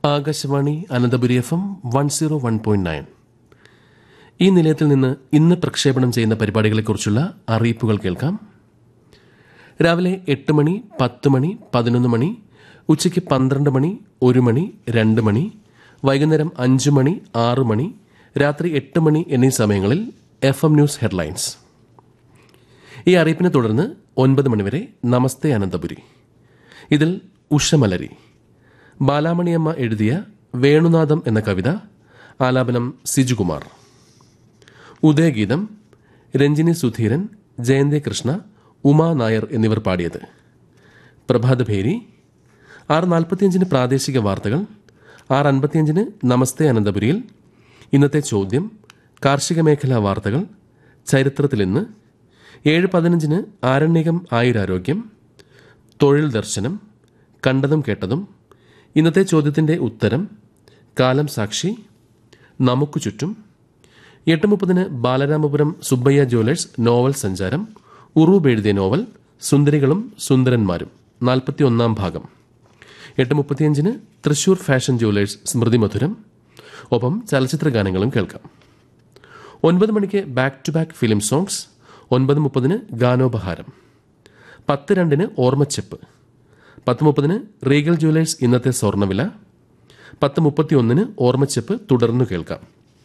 Akashvani Ananthapuri F M one zero one point nine ഈ നിലയത്തിൽ നിന്ന് ഇന്ന് പ്രക്ഷേപണം ചെയ്യുന്ന പരിപാടികളെക്കുറിച്ചുള്ള അറിയിപ്പുകൾ കേൾക്കാം രാവിലെ എട്ട് മണി പത്ത് മണി പതിനൊന്ന് മണി ഉച്ചയ്ക്ക് പന്ത്രണ്ട് മണി ഒരു മണി രണ്ട് മണി വൈകുന്നേരം അഞ്ച് മണി ആറ് മണി രാത്രി എട്ട് മണി എന്നീ സമയങ്ങളിൽ എഫ് എം ന്യൂസ് ഹെഡ്ലൈൻസ് ഈ അറിയിപ്പിനെ തുടർന്ന് ഒൻപത് മണിവരെ നമസ്തേ അനന്തപുരി ഇതിൽ ഉഷമലരി ബാലാമണിയമ്മ എഴുതിയ വേണുനാഥം എന്ന കവിത ആലാപനം സിജുകുമാർ ഉദയഗീതം രഞ്ജിനി സുധീരൻ ജയന്തി കൃഷ്ണ ഉമാ നായർ എന്നിവർ പാടിയത് പ്രഭാതഭേരി ആറ് നാൽപ്പത്തിയഞ്ചിന് പ്രാദേശിക വാർത്തകൾ ആറ് അൻപത്തിയഞ്ചിന് നമസ്തേ അനന്തപുരിയിൽ ഇന്നത്തെ ചോദ്യം കാർഷിക മേഖലാ വാർത്തകൾ ചരിത്രത്തിൽ ഇന്ന് ഏഴ് പതിനഞ്ചിന് ആരണ്യകം ആയുരാരോഗ്യം തൊഴിൽ ദർശനം കണ്ടതും കേട്ടതും ഇന്നത്തെ ചോദ്യത്തിന്റെ ഉത്തരം കാലം സാക്ഷി നമുക്ക് ചുറ്റും എട്ട് മുപ്പതിന് ബാലരാമപുരം സുബ്ബയ്യ ജ്വല്ലേഴ്സ് നോവൽ സഞ്ചാരം ഉറൂബ് എഴുതിയ നോവൽ സുന്ദരികളും സുന്ദരന്മാരും നാൽപ്പത്തി ഒന്നാം ഭാഗം എട്ട് മുപ്പത്തിയഞ്ചിന് തൃശൂർ ഫാഷൻ ജ്വല്ലേഴ്സ് സ്മൃതി മധുരം ഒപ്പം ചലച്ചിത്ര ഗാനങ്ങളും കേൾക്കാം ഒൻപത് മണിക്ക് back to back film songs ഒൻപത് മുപ്പതിന് ഗാനോപഹാരം പത്ത് രണ്ടിന് ഓർമ്മച്ചെപ്പ് പത്ത് മുപ്പതിന് റീഗൽ ജ്വല്ലേഴ്സ് ഇന്നത്തെ സ്വർണ്ണവില പത്ത് മുപ്പത്തി ഒന്നിന് ഓർമ്മച്ചെപ്പ് തുടർന്നു കേൾക്കാം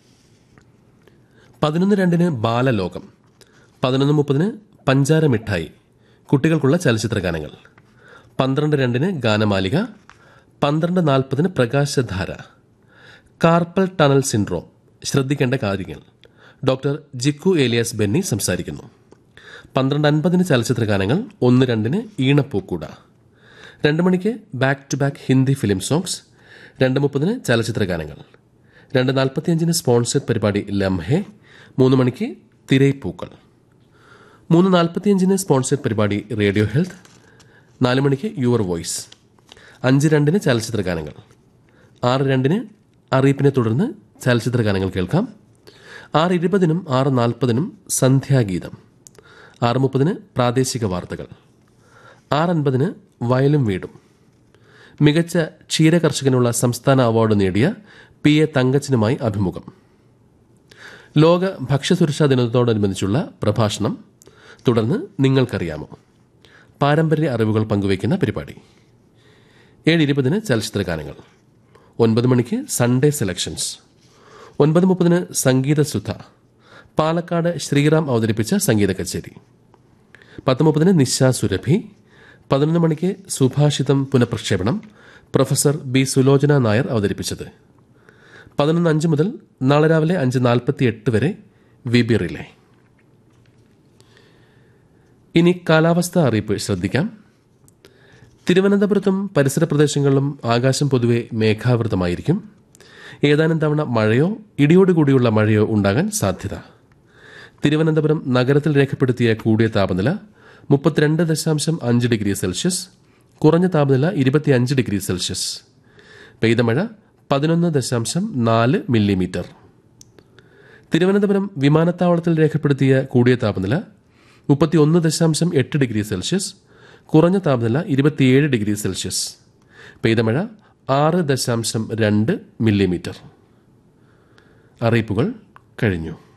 പതിനൊന്ന് രണ്ടിന് ബാലലോകം പതിനൊന്ന് മുപ്പതിന് പഞ്ചാര മിഠായി കുട്ടികൾക്കുള്ള ചലച്ചിത്ര ഗാനങ്ങൾ പന്ത്രണ്ട് രണ്ടിന് ഗാനമാലിക പന്ത്രണ്ട് നാൽപ്പതിന് പ്രകാശധാര കാർപ്പൽ ടണൽ സിൻഡ്രോം ശ്രദ്ധിക്കേണ്ട കാര്യങ്ങൾ ഡോക്ടർ ജിക്കു ഏലിയാസ് ബെന്നി സംസാരിക്കുന്നു പന്ത്രണ്ട് അൻപതിന് ചലച്ചിത്ര ഗാനങ്ങൾ ഒന്ന് രണ്ടിന് ഈണപ്പൂക്കൂട രണ്ട് മണിക്ക് back to back Hindi film songs രണ്ട് മുപ്പതിന് ചലച്ചിത്ര ഗാനങ്ങൾ രണ്ട് നാൽപ്പത്തിയഞ്ചിന് സ്പോൺസേഡ് പരിപാടി ലംഹെ മൂന്ന് മണിക്ക് തിരൈപ്പൂക്കൾ മൂന്ന് നാൽപ്പത്തിയഞ്ചിന് സ്പോൺസേഡ് പരിപാടി റേഡിയോ ഹെൽത്ത് നാല് മണിക്ക് യുവർ വോയിസ് അഞ്ച് രണ്ടിന് ചലച്ചിത്ര ഗാനങ്ങൾ ആറ് രണ്ടിന് അറിയിപ്പിനെ തുടർന്ന് ചലച്ചിത്ര ഗാനങ്ങൾ കേൾക്കാം ആറ് ഇരുപതിനും ആറ് നാൽപ്പതിനും സന്ധ്യാഗീതം ആറ് മുപ്പതിന് പ്രാദേശിക വാർത്തകൾ ആറ് അൻപതിന് വയലും വീടും മികച്ച ക്ഷീരകർഷകനുള്ള സംസ്ഥാന അവാർഡ് നേടിയ പി എ തങ്കച്ചനുമായി അഭിമുഖം ലോക ഭക്ഷ്യസുരക്ഷാ ദിനത്തോടനുബന്ധിച്ചുള്ള പ്രഭാഷണം തുടർന്ന് നിങ്ങൾക്കറിയാമോ പാരമ്പര്യ അറിവുകൾ പങ്കുവയ്ക്കുന്ന പരിപാടി ഏഴ് ഇരുപതിന് ചലച്ചിത്ര ഗാനങ്ങൾ ഒൻപത് മണിക്ക് സൺഡേ സെലക്ഷൻസ് ഒൻപത് മുപ്പതിന് സംഗീത സുധ പാലക്കാട് ശ്രീറാം അവതരിപ്പിച്ച സംഗീത കച്ചേരി പത്ത് മുപ്പതിന് നിശ സുരഭി പതിനൊന്ന് മണിക്ക് സുഭാഷിതം പുനഃപ്രക്ഷേപണം പ്രൊഫസർ ബി സുലോചന നായർ അവതരിപ്പിച്ചത് പതിനൊന്ന് അഞ്ച് മുതൽ നാളെ രാവിലെ അഞ്ച് നാൽപ്പത്തി എട്ട് വരെ വി ബി റിലേ ഇനി കാലാവസ്ഥ അറിയിപ്പ് ശ്രദ്ധിക്കാം തിരുവനന്തപുരത്തും പരിസര പ്രദേശങ്ങളിലും ആകാശം പൊതുവെ മേഘാവൃതമായിരിക്കും ഏതാനും തവണ മഴയോ ഇടിയോടുകൂടിയുള്ള മഴയോ ഉണ്ടാകാൻ സാധ്യത തിരുവനന്തപുരം നഗരത്തിൽ രേഖപ്പെടുത്തിയ കൂടിയ താപനില മുപ്പത്തിരണ്ട് ദശാംശം അഞ്ച് ഡിഗ്രി സെൽഷ്യസ് കുറഞ്ഞ താപനില ഇരുപത്തിയഞ്ച് ഡിഗ്രി സെൽഷ്യസ് പെയ്ത മഴ പതിനൊന്ന് ദശാംശം നാല് മില്ലിമീറ്റർ തിരുവനന്തപുരം വിമാനത്താവളത്തിൽ രേഖപ്പെടുത്തിയ കൂടിയ താപനില മുപ്പത്തിയൊന്ന് ദശാംശം എട്ട് ഡിഗ്രി സെൽഷ്യസ് കുറഞ്ഞ താപനില ഇരുപത്തിയേഴ് ഡിഗ്രി സെൽഷ്യസ് പെയ്ത മഴ ആറ് ദശാംശം രണ്ട് മില്ലിമീറ്റർ അറിയിപ്പുകൾ കഴിഞ്ഞു